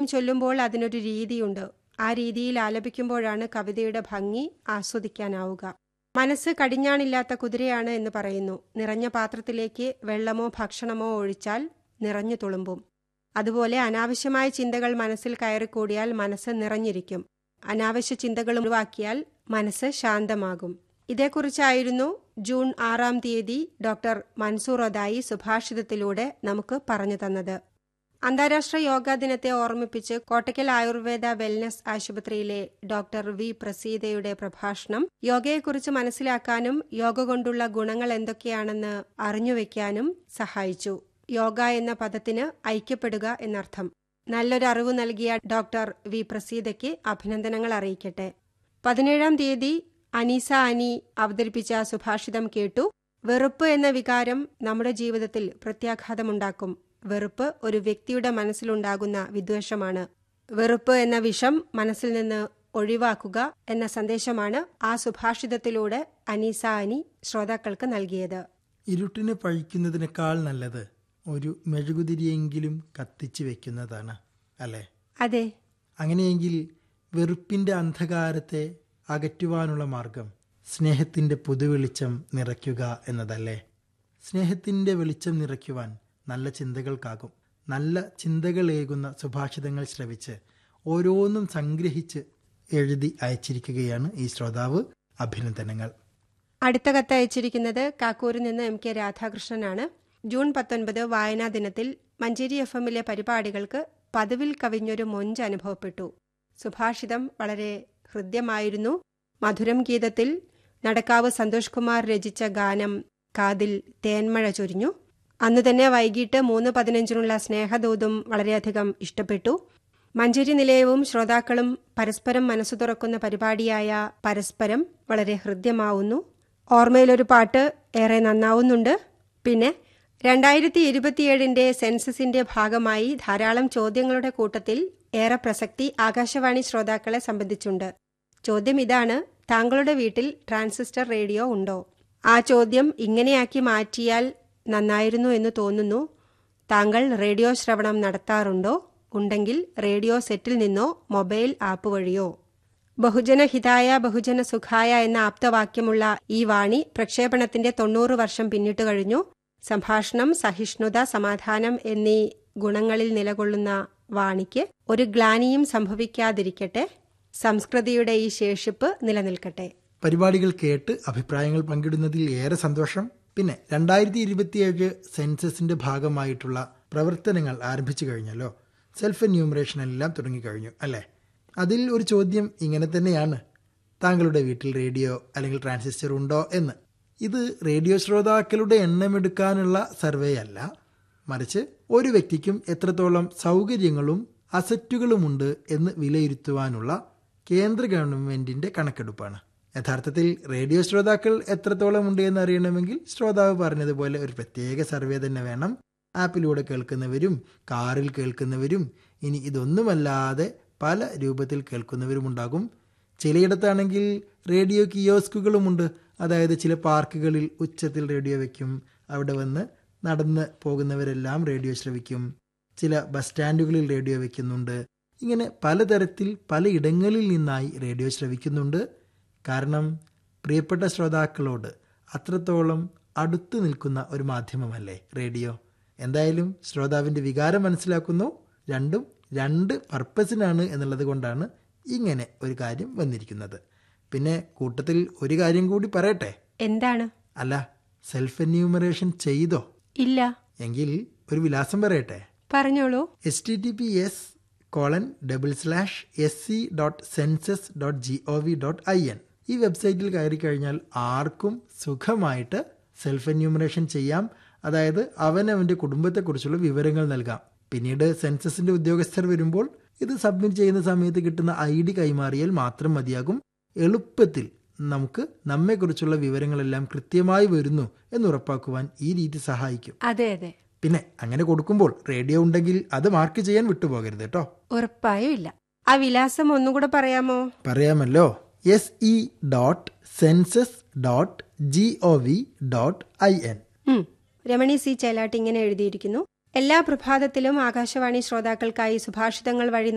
ചൊല്ലുമ്പോൾ അതിനൊരു രീതിയുണ്ട് ആ രീതിയിൽ ആലപിക്കുമ്പോഴാണ് കവിതയുടെ ഭംഗി ആസ്വദിക്കാനാവുക മനസ്സ് കടിഞ്ഞാണില്ലാത്ത കുതിരയാണ് എന്ന് പറയുന്നു നിറഞ്ഞ പാത്രത്തിലേക്ക് വെള്ളമോ ഭക്ഷണമോ ഒഴിച്ചാൽ നിറഞ്ഞു തുളുമ്പും അതുപോലെ അനാവശ്യമായ ചിന്തകൾ മനസ്സിൽ കയറിക്കൂടിയാൽ മനസ്സ് നിറഞ്ഞിരിക്കും അനാവശ്യ ചിന്തകൾ ഒഴിവാക്കിയാൽ മനസ്സ് ശാന്തമാകും ഇതേക്കുറിച്ചായിരുന്നു ജൂൺ ആറാം തീയതി ഡോക്ടർ മൻസൂർ ഒതായി സുഭാഷിതത്തിലൂടെ നമുക്ക് പറഞ്ഞു തന്നത് അന്താരാഷ്ട്ര യോഗാ ദിനത്തെ ഓർമ്മിപ്പിച്ച് കോട്ടയ്ക്കൽ ആയുർവേദ വെൽനസ് ആശുപത്രിയിലെ ഡോക്ടർ വി പ്രസീതയുടെ പ്രഭാഷണം യോഗയെക്കുറിച്ച് മനസ്സിലാക്കാനും യോഗ കൊണ്ടുള്ള ഗുണങ്ങൾ എന്തൊക്കെയാണെന്ന് അറിഞ്ഞുവെക്കാനും സഹായിച്ചു യോഗ എന്ന പദത്തിന് ഐക്യപ്പെടുക എന്നർത്ഥം നല്ലൊരു അറിവ് നൽകിയ ഡോക്ടർ വി പ്രസീതയ്ക്ക് അഭിനന്ദനങ്ങൾ അറിയിക്കട്ടെ പതിനേഴാം തീയതി അനീസ അനി അവതരിപ്പിച്ച സുഭാഷിതം കേട്ടു വെറുപ്പ് എന്ന വികാരം നമ്മുടെ ജീവിതത്തിൽ പ്രത്യാഘാതമുണ്ടാക്കും വെറുപ്പ് ഒരു വ്യക്തിയുടെ മനസ്സിലുണ്ടാകുന്ന വിദ്വേഷമാണ് വെറുപ്പ് എന്ന വിഷം മനസ്സിൽ നിന്ന് ഒഴിവാക്കുക എന്ന സന്ദേശമാണ് ആ സുഭാഷിതത്തിലൂടെ അനീസ അനി ശ്രോതാക്കൾക്ക് നൽകിയത് ഇരുട്ടിനെ പഴിക്കുന്നതിനേക്കാൾ നല്ലത് ഒരു മെഴുകുതിരിയെങ്കിലും കത്തിച്ചു വെക്കുന്നതാണ് അല്ലേ അതെ അങ്ങനെയെങ്കിൽ വെറുപ്പിന്റെ അന്ധകാരത്തെ അകറ്റുവാനുള്ള മാർഗം സ്നേഹത്തിന്റെ പുതുവെളിച്ചം നിറയ്ക്കുക എന്നതല്ലേ സ്നേഹത്തിന്റെ വെളിച്ചം നിറയ്ക്കുവാൻ നല്ല ചിന്തകൾക്കാകും നല്ല ചിന്തകളേകുന്ന സുഭാഷിതങ്ങൾ ശ്രവിച്ച് ഓരോന്നും സംഗ്രഹിച്ച് എഴുതി അയച്ചിരിക്കുകയാണ് ഈ ശ്രോതാവ് അഭിനന്ദനങ്ങൾ അടുത്ത കത്ത് അയച്ചിരിക്കുന്നത് കാക്കൂരിൽ നിന്ന് എം കെ രാധാകൃഷ്ണനാണ് ജൂൺ പത്തൊൻപത് വായനാ ദിനത്തിൽ മഞ്ചേരി എഫ് എമ്മിലെ പരിപാടികൾക്ക് പതിവിൽ കവിഞ്ഞൊരു മൊഞ്ച് അനുഭവപ്പെട്ടു സുഭാഷിതം വളരെ ഹൃദ്യമായിരുന്നു മധുരം ഗീതത്തിൽ നടക്കാവ് സന്തോഷ് കുമാർ രചിച്ച ഗാനം കാതിൽ തേന്മഴ ചൊരിഞ്ഞു അന്നു തന്നെ വൈകിട്ട് മൂന്ന് പതിനഞ്ചിനുള്ള സ്നേഹദൂതും വളരെയധികം ഇഷ്ടപ്പെട്ടു മഞ്ചേരി നിലയവും ശ്രോതാക്കളും പരസ്പരം മനസ്സു തുറക്കുന്ന പരിപാടിയായ പരസ്പരം വളരെ ഹൃദ്യമാവുന്നു ഓർമ്മയിലൊരു പാട്ട് ഏറെ നന്നാവുന്നുണ്ട് പിന്നെ രണ്ടായിരത്തി ഇരുപത്തിയേഴിന്റെ സെൻസസിന്റെ ഭാഗമായി ധാരാളം ചോദ്യങ്ങളുടെ കൂട്ടത്തിൽ ഏറെ പ്രസക്തി ആകാശവാണി ശ്രോതാക്കളെ സംബന്ധിച്ചുണ്ട് ചോദ്യം ഇതാണ് താങ്കളുടെ വീട്ടിൽ ട്രാൻസിസ്റ്റർ റേഡിയോ ഉണ്ടോ ആ ചോദ്യം ഇങ്ങനെയാക്കി മാറ്റിയാൽ നന്നായിരുന്നു എന്ന് തോന്നുന്നു താങ്കൾ റേഡിയോ ശ്രവണം നടത്താറുണ്ടോ ഉണ്ടെങ്കിൽ റേഡിയോ സെറ്റിൽ നിന്നോ മൊബൈൽ ആപ്പ് വഴിയോ ബഹുജന ഹിതായ ബഹുജന സുഖായ എന്ന ആപ്തവാക്യമുള്ള ഈ വാണി പ്രക്ഷേപണത്തിന്റെ തൊണ്ണൂറ് വർഷം പിന്നിട്ട് കഴിഞ്ഞു സംഭാഷണം സഹിഷ്ണുത സമാധാനം എന്നീ ഗുണങ്ങളിൽ നിലകൊള്ളുന്ന വാണിക്ക് ഒരു ഗ്ലാനിയും സംഭവിക്കാതിരിക്കട്ടെ സംസ്കൃതിയുടെ ഈ ശേഷിപ്പ് നിലനിൽക്കട്ടെ പരിപാടികൾ കേട്ട് അഭിപ്രായങ്ങൾ പങ്കിടുന്നതിൽ ഏറെ സന്തോഷം പിന്നെ രണ്ടായിരത്തി ഇരുപത്തിയേഴ് സെൻസസിന്റെ ഭാഗമായിട്ടുള്ള പ്രവർത്തനങ്ങൾ ആരംഭിച്ചു കഴിഞ്ഞല്ലോ സെൽഫ് എന്യൂമറേഷൻ എല്ലാം തുടങ്ങിക്കഴിഞ്ഞു അല്ലേ അതിൽ ഒരു ചോദ്യം ഇങ്ങനെ തന്നെയാണ് താങ്കളുടെ വീട്ടിൽ റേഡിയോ അല്ലെങ്കിൽ ട്രാൻസിസ്റ്റർ ഉണ്ടോ എന്ന് ഇത് റേഡിയോ ശ്രോതാക്കളുടെ എണ്ണമെടുക്കാനുള്ള സർവേ അല്ല മറിച്ച് ഒരു വ്യക്തിക്കും എത്രത്തോളം സൗകര്യങ്ങളും അസറ്റുകളുമുണ്ട് എന്ന് വിലയിരുത്തുവാനുള്ള കേന്ദ്ര ഗവൺമെന്റിന്റെ കണക്കെടുപ്പാണ് യഥാർത്ഥത്തിൽ റേഡിയോ ശ്രോതാക്കൾ എത്രത്തോളം ഉണ്ട് എന്ന് അറിയണമെങ്കിൽ ശ്രോതാവ് പറഞ്ഞതുപോലെ ഒരു പ്രത്യേക സർവേ തന്നെ വേണം ആപ്പിലൂടെ കേൾക്കുന്നവരും കാറിൽ കേൾക്കുന്നവരും ഇനി ഇതൊന്നുമല്ലാതെ പല രൂപത്തിൽ കേൾക്കുന്നവരും ഉണ്ടാകും ചിലയിടത്താണെങ്കിൽ റേഡിയോ കിയോസ്കുകളുമുണ്ട് അതായത് ചില പാർക്കുകളിൽ ഉച്ചത്തിൽ റേഡിയോ വയ്ക്കും അവിടെ വന്ന് നടന്ന് പോകുന്നവരെല്ലാം റേഡിയോ ശ്രവിക്കും ചില ബസ് സ്റ്റാൻഡുകളിൽ റേഡിയോ വയ്ക്കുന്നുണ്ട് ഇങ്ങനെ പലതരത്തിൽ പലയിടങ്ങളിൽ നിന്നായി റേഡിയോ ശ്രവിക്കുന്നുണ്ട് കാരണം പ്രിയപ്പെട്ട ശ്രോതാക്കളോട് അത്രത്തോളം അടുത്തു നിൽക്കുന്ന ഒരു മാധ്യമമല്ലേ റേഡിയോ എന്തായാലും ശ്രോതാവിൻ്റെ വികാരം മനസ്സിലാക്കുന്നു രണ്ടും രണ്ട് പർപ്പസിനാണ് എന്നുള്ളത് കൊണ്ടാണ് ഇങ്ങനെ ഒരു കാര്യം വന്നിരിക്കുന്നത് പിന്നെ കൂട്ടത്തിൽ ഒരു കാര്യം കൂടി പറയട്ടെ എന്താണ് അല്ല സെൽഫ് എന്യൂമറേഷൻ ചെയ്തോ ഇല്ല എങ്കിൽ ഒരു വിലാസം പറയട്ടെ പറഞ്ഞോളൂ H T T P S colon double slash S C dot census dot G O V dot I N ഈ വെബ്സൈറ്റിൽ കയറി കഴിഞ്ഞാൽ ആർക്കും സുഖമായിട്ട് സെൽഫ് എന്യൂമറേഷൻ ചെയ്യാം അതായത് അവനവൻ്റെ കുടുംബത്തെക്കുറിച്ചുള്ള വിവരങ്ങൾ നൽകാം പിന്നീട് സെൻസസിന്റെ ഉദ്യോഗസ്ഥർ വരുമ്പോൾ ഇത് സബ്മിറ്റ് ചെയ്യുന്ന സമയത്ത് കിട്ടുന്ന ഐ ഡി കൈമാറിയാൽ മാത്രം മതിയാകും എളുപ്പത്തിൽ നമുക്ക് നമ്മെക്കുറിച്ചുള്ള വിവരങ്ങളെല്ലാം കൃത്യമായി വരുന്നു എന്ന് ഉറപ്പാക്കുവാൻ ഈ രീതി സഹായിക്കും അതെ അതെ പിന്നെ അങ്ങനെ കൊടുക്കുമ്പോൾ റേഡിയോ ഉണ്ടെങ്കിൽ അത് മാർക്ക് ചെയ്യാൻ വിട്ടുപോകരുത് കേട്ടോ ഉറപ്പായും ഇല്ല ആ വിലാസം ഒന്നുകൂടെ പറയാമോ പറയാമല്ലോ S E dot census dot G O V dot I N ഉം. രമണി സി ചേലാട്ട് ഇങ്ങനെ എഴുതിയിരിക്കുന്നു എല്ലാ പ്രഭാതത്തിലും ആകാശവാണി ശ്രോതാക്കൾക്കായി സുഭാഷിതങ്ങൾ വഴി